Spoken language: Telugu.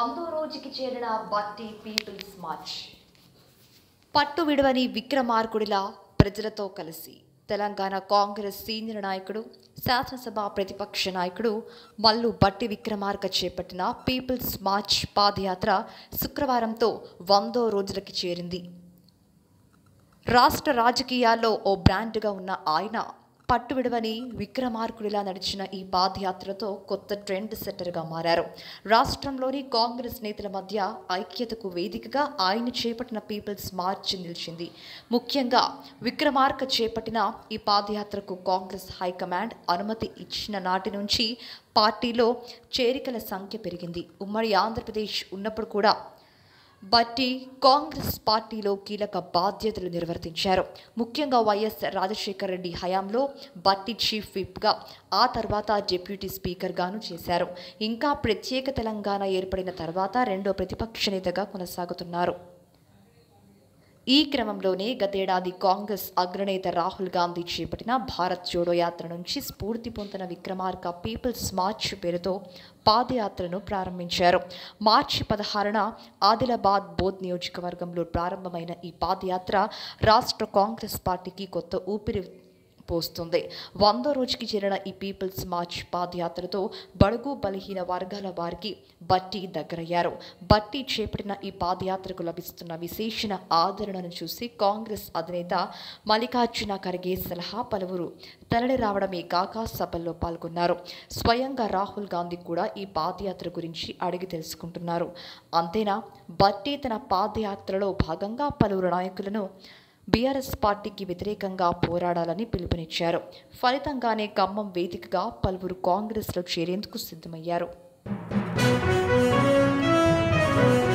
వందో రోజుకి చేరిన బట్టి పీపుల్స్ మార్చ్ పట్టు విడవని విక్రమార్కుడిలా ప్రజలతో కలిసి తెలంగాణ కాంగ్రెస్ సీనియర్ నాయకుడు శాసనసభ ప్రతిపక్ష నాయకుడు మల్లు బట్టి విక్రమార్క చేపట్టిన పీపుల్స్ మార్చ్ పాదయాత్ర శుక్రవారంతో వందో రోజులకి చేరింది రాష్ట్ర రాజకీయాల్లో ఓ బ్రాండ్గా ఉన్న ఆయన పట్టు విడవని విక్రమార్కుడిలా నడిచిన ఈ పాదయాత్రతో కొత్త ట్రెండ్ సెట్టర్గా మారారు రాష్ట్రంలోని కాంగ్రెస్ నేతల మధ్య ఐక్యతకు వేదికగా ఆయన చేపట్టిన పీపుల్స్ మార్చ్ నిలిచింది ముఖ్యంగా విక్రమార్క చేపట్టిన ఈ పాదయాత్రకు కాంగ్రెస్ హైకమాండ్ అనుమతి ఇచ్చిన నాటి నుంచి పార్టీలో చేరికల సంఖ్య పెరిగింది ఉమ్మడి ఆంధ్రప్రదేశ్ ఉన్నప్పుడు కూడా బట్టి కాంగ్రెస్ పార్టీలో కీలక బాధ్యతలు నిర్వర్తించారు ముఖ్యంగా వైఎస్ రాజశేఖర రెడ్డి హయాంలో బట్టి చీఫ్ విప్గా ఆ తర్వాత డిప్యూటీ స్పీకర్గాను చేశారు ఇంకా ప్రత్యేక తెలంగాణ ఏర్పడిన తర్వాత రెండో ప్రతిపక్ష నేతగా కొనసాగుతున్నారు ఈ క్రమంలోనే గతేడాది కాంగ్రెస్ అగ్రనేత రాహుల్ గాంధీ చేపట్టిన భారత్ జోడో యాత్ర నుంచి స్ఫూర్తి పొందిన విక్రమార్క పీపుల్స్ మార్చ్ పేరుతో పాదయాత్రను ప్రారంభించారు మార్చి పదహారున ఆదిలాబాద్ బోధ్ నియోజకవర్గంలో ప్రారంభమైన ఈ పాదయాత్ర రాష్ట్ర కాంగ్రెస్ పార్టీకి కొత్త ఊపిరి పోస్తుంది వందో రోజుకి చేరిన ఈ పీపుల్స్ మార్చ్ పాదయాత్రతో బడుగు బలహీన వర్గాల వారికి బట్టి దగ్గరయ్యారు బట్టి చేపట్టిన ఈ పాదయాత్రకు లభిస్తున్న విశేషణ ఆదరణను చూసి కాంగ్రెస్ అధినేత మల్లికార్జున ఖర్గే సలహా పలువురు తరలి రావడమే కాక సభల్లో పాల్గొన్నారు స్వయంగా రాహుల్ గాంధీ కూడా ఈ పాదయాత్ర గురించి అడిగి తెలుసుకుంటున్నారు అంతేనా బట్టి తన పాదయాత్రలో భాగంగా పలువురు నాయకులను బీఆర్ఎస్ పార్టీకి వ్యతిరేకంగా పోరాడాలని పిలుపునిచ్చారు ఫలితంగానే ఖమ్మం వేదికగా పలువురు కాంగ్రెస్లో చేరేందుకు సిద్ధమయ్యారు